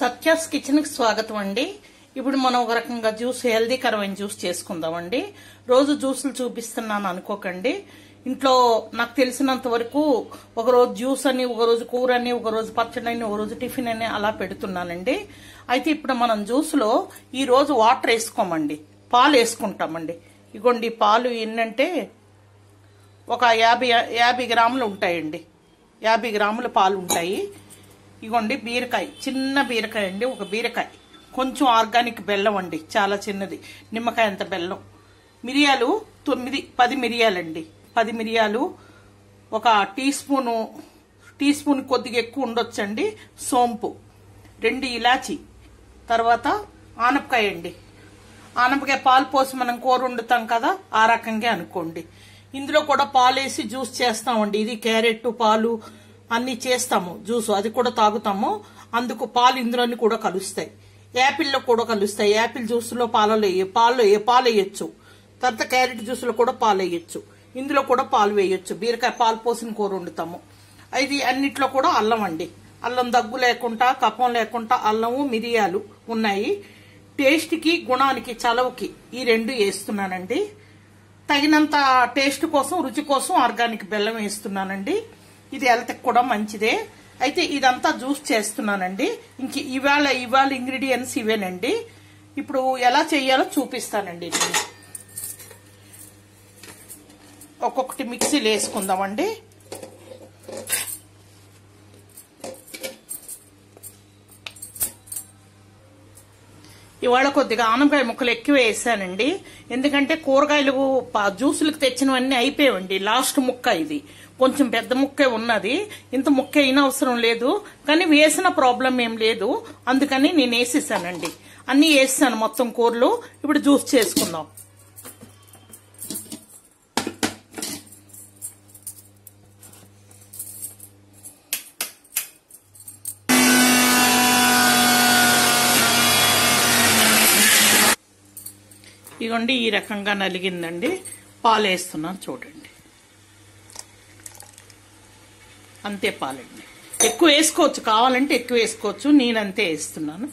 Satya's kitchen కి స్వాగతం అండి ఇప్పుడు మనం ఒక రకంగా జ్యూస్ హెల్దీకరమైన జ్యూస్ చేసుకుందామండి రోజు జ్యూసులు చూపిస్తున్నాను అనుకోకండి ఇంట్లో నాకు తెలిసినంత వరకు ఒక రోజు జ్యూస్ అని ఒక రోజు కూర అని ఒక రోజు పచ్చడి అని ఒక రోజు టిఫిన్ అని అలా పెడుతున్నానండి అయితే ఇప్పుడు మనం జ్యూస్ లో ఈ రోజు వాటర్ వేసుకోమండి పాలు వేసుకుంటామండి ఇగోండి ఈ పాలు ఏంటంటే ఒక యాభై యాభై గ్రాములు ఉంటాయండి యాభై గ్రాముల పాలు ఉంటాయి ఇగోండి బీరకాయ చిన్న బీరకాయ అండి ఒక బీరకాయ కొంచెం ఆర్గానిక్ బెల్లం అండి చాలా చిన్నది నిమ్మకాయ అంత బెల్లం మిరియాలు తొమ్మిది పది మిరియాలండి పది మిరియాలు ఒక టీ స్పూను టీ స్పూన్ కొద్దిగా ఎక్కువ ఉండొచ్చండి సోంపు రెండు ఇలాచి తర్వాత ఆనపకాయ అండి ఆనపకాయ పాలు పోసి మనం కూర వండుతాం కదా ఆ రకంగా అనుకోండి ఇందులో కూడా పాలు వేసి జ్యూస్ చేస్తామండి ఇది క్యారెట్ పాలు అన్ని చేస్తాము జ్యూస్ అది కూడా తాగుతాము అందుకు పాలు ఇందులోని కూడా కలుస్తాయి యాపిల్లో కూడా కలుస్తాయి యాపిల్ జ్యూస్లో పాలలో పాలు పాలు వేయచ్చు తర్వాత క్యారెట్ జ్యూస్లో కూడా పాలు వేయచ్చు ఇందులో కూడా పాలు వేయచ్చు బీరకాయ పాలు పోసిన కూర వండుతాము ఇది అన్నిట్లో కూడా అల్లం అండి అల్లం దగ్గు లేకుండా కఫం లేకుండా అల్లము మిరియాలు ఉన్నాయి టేస్ట్కి గుణానికి చలవకి ఈ రెండు వేస్తున్నానండి తగినంత టేస్ట్ కోసం రుచి కోసం ఆర్గానిక్ బెల్లం వేస్తున్నానండి ఇది హెల్త్కి కూడా మంచిదే అయితే ఇదంతా జ్యూస్ చేస్తున్నానండి ఇంక ఇవాళ ఇవాళ ఇంగ్రీడియంట్స్ ఇవేనండి ఇప్పుడు ఎలా చేయాలో చూపిస్తానండి నేను ఒక్కొక్కటి మిక్సీలో వేసుకుందామండి ఇవాళ కొద్దిగా ఆనపకాయ ముక్కలు ఎక్కువ వేసానండి ఎందుకంటే కూరగాయలు ప- జ్యూసులకు తెచ్చినవన్నీ అయిపోయావండి లాస్ట్ ముక్క ఇది కొంచెం పెద్ద ముక్కే ఉన్నది ఇంత ముక్క అయిన అవసరం లేదు కానీ వేసిన ప్రాబ్లం ఏం లేదు అందుకని నేను వేసేసానండి అన్ని వేసాను మొత్తం కూరలు ఇప్పుడు జ్యూస్ చేసుకుందాం ఇగోండి ఈ రకంగా నలిగిందండి పాలు వేస్తున్నాను చూడండి అంతే పాలండి ఎక్కువ వేసుకోవచ్చు కావాలంటే ఎక్కువ వేసుకోవచ్చు నేను అంతే వేస్తున్నాను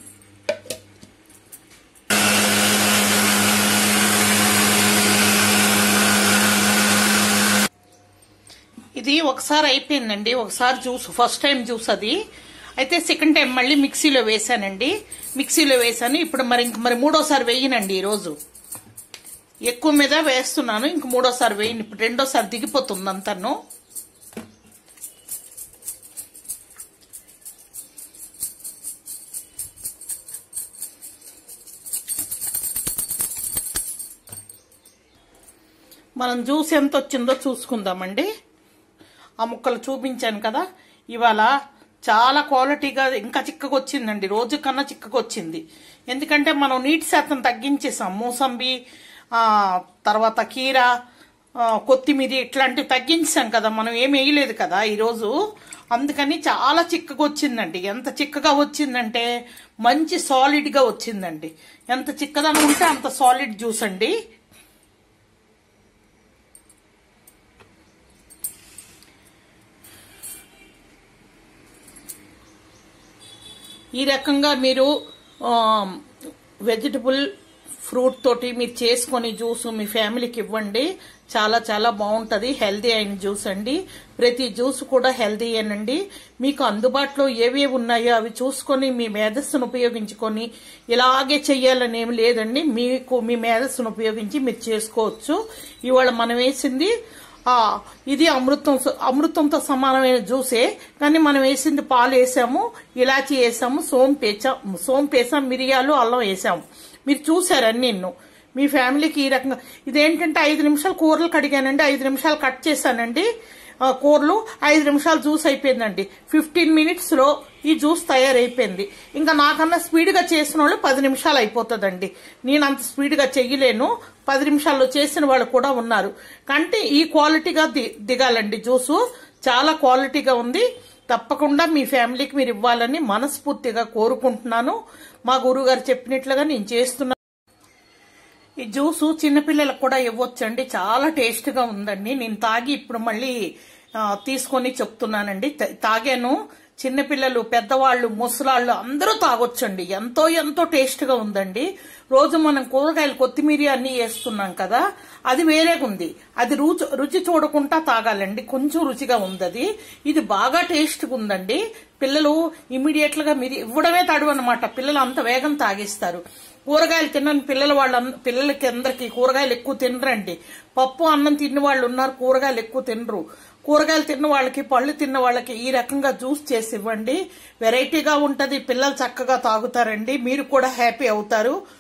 ఇది ఒకసారి అయిపోయిందండి ఒకసారి జ్యూస్ ఫస్ట్ టైం జ్యూస్ అది అయితే సెకండ్ టైం మళ్ళీ మిక్సీలో వేసానండి మిక్సీలో వేసాను ఇప్పుడు మరి ఇంక మరి మూడోసారి వేయనండి ఈరోజు ఎక్కువ మీద వేస్తున్నాను ఇంక మూడోసారి వేయను ఇప్పుడు రెండోసారి దిగిపోతుంది అంతను మనం జ్యూస్ ఎంత వచ్చిందో చూసుకుందామండి ఆ ముక్కలు చూపించాను కదా ఇవాళ చాలా క్వాలిటీగా ఇంకా చిక్కగా వచ్చిందండి రోజు కన్నా చిక్కగా వచ్చింది ఎందుకంటే మనం నీటి శాతం తగ్గించేసాం మూసంబి ఆ, తర్వాత కీర ఆ, కొత్తిమీర ఇట్లాంటివి తగ్గించాం కదా మనం ఏం వేయలేదు కదా ఈరోజు అందుకని చాలా చిక్కగా వచ్చిందండి ఎంత చిక్కగా వచ్చిందంటే మంచి సాలిడ్గా వచ్చిందండి ఎంత చిక్కదనం ఉంటే అంత సాలిడ్ జ్యూస్ అండి ఈ రకంగా మీరు వెజిటబుల్ ఫ్రూట్ తోటి మీరు చేసుకొని జ్యూస్ మీ ఫ్యామిలీకి ఇవ్వండి చాలా చాలా బాగుంటుంది హెల్దీ అయిన జ్యూస్ అండి ప్రతి జ్యూస్ కూడా హెల్దీ అనండి మీకు అందుబాటులో ఏవేవి ఉన్నాయో అవి చూసుకొని మీ మేధస్సును ఉపయోగించుకొని ఇలాగే చెయ్యాలని ఏమి లేదండి మీకు మీ మేధస్సును ఉపయోగించి మీరు చేసుకోవచ్చు ఇవాళ మనం వేసింది ఆ, ఇది అమృతం అమృతంతో సమానమైన జ్యూసే కానీ మనం వేసింది పాలు వేసాము ఇలాచి వేసాము సోంపు వేసాం సోంపు వేసాం మిరియాలు అల్లం వేసాము మీరు చూసారు అన్ని మీ ఫ్యామిలీకి ఈ రకంగా ఇదేంటంటే ఐదు నిమిషాలు కూరలు కడిగానండి ఐదు నిమిషాలు కట్ చేశానండి ఆ, కూరలు ఐదు నిమిషాలు జ్యూస్ అయిపోయిందండి ఫిఫ్టీన్ మినిట్స్ లో ఈ జ్యూస్ తయారైపోయింది ఇంకా నాకన్నా స్పీడ్ గా చేసిన వాళ్ళు పది నిమిషాలు అయిపోతుందండి నేను అంత స్పీడ్ గా చెయ్యలేను పది నిమిషాల్లో చేసిన వాళ్ళు కూడా ఉన్నారు కంటే ఈ క్వాలిటీగా ది- దిగాలండి జ్యూసు చాలా క్వాలిటీగా ఉంది తప్పకుండా మీ ఫ్యామిలీకి మీరు ఇవ్వాలని మనస్ఫూర్తిగా కోరుకుంటున్నాను మా గురుగారు చెప్పినట్లుగా నేను చేస్తున్నాను ఈ జ్యూసు చిన్నపిల్లలకు కూడా ఇవ్వచ్చండి చాలా టేస్ట్ గా ఉందండి నేను తాగి ఇప్పుడు మళ్ళీ ఆ, తీసుకొని చెప్తున్నానండి త- తాగాను చిన్నపిల్లలు పెద్దవాళ్ళు ముసలాళ్ళు అందరూ తాగొచ్చండి ఎంతో ఎంతో టేస్ట్ గా ఉందండి రోజు మనం కూరగాయలు కొత్తిమీర అన్ని వేస్తున్నాం కదా అది వేరేగా ఉంది అది రుచి రుచి చూడకుండా తాగాలండి కొంచెం రుచిగా ఉంది అది ఇది బాగా టేస్ట్ గా ఉందండి పిల్లలు ఇమీడియట్ గా మీరు ఇవ్వడమే తడు అనమాట పిల్లలు అంత వేగం తాగిస్తారు కూరగాయలు తినని పిల్లలు వాళ్ళ పిల్లలకి అందరికి కూరగాయలు ఎక్కువ తినరండి పప్పు అన్నం తిన్న వాళ్ళు ఉన్నారు కూరగాయలు ఎక్కువ తినరు కూరగాయలు తిన్న వాళ్ళకి పళ్ళు తిన్న వాళ్ళకి ఈ రకంగా జ్యూస్ చేసి ఇవ్వండి వెరైటీగా ఉంటది పిల్లలు చక్కగా తాగుతారండి మీరు కూడా హ్యాపీ అవుతారు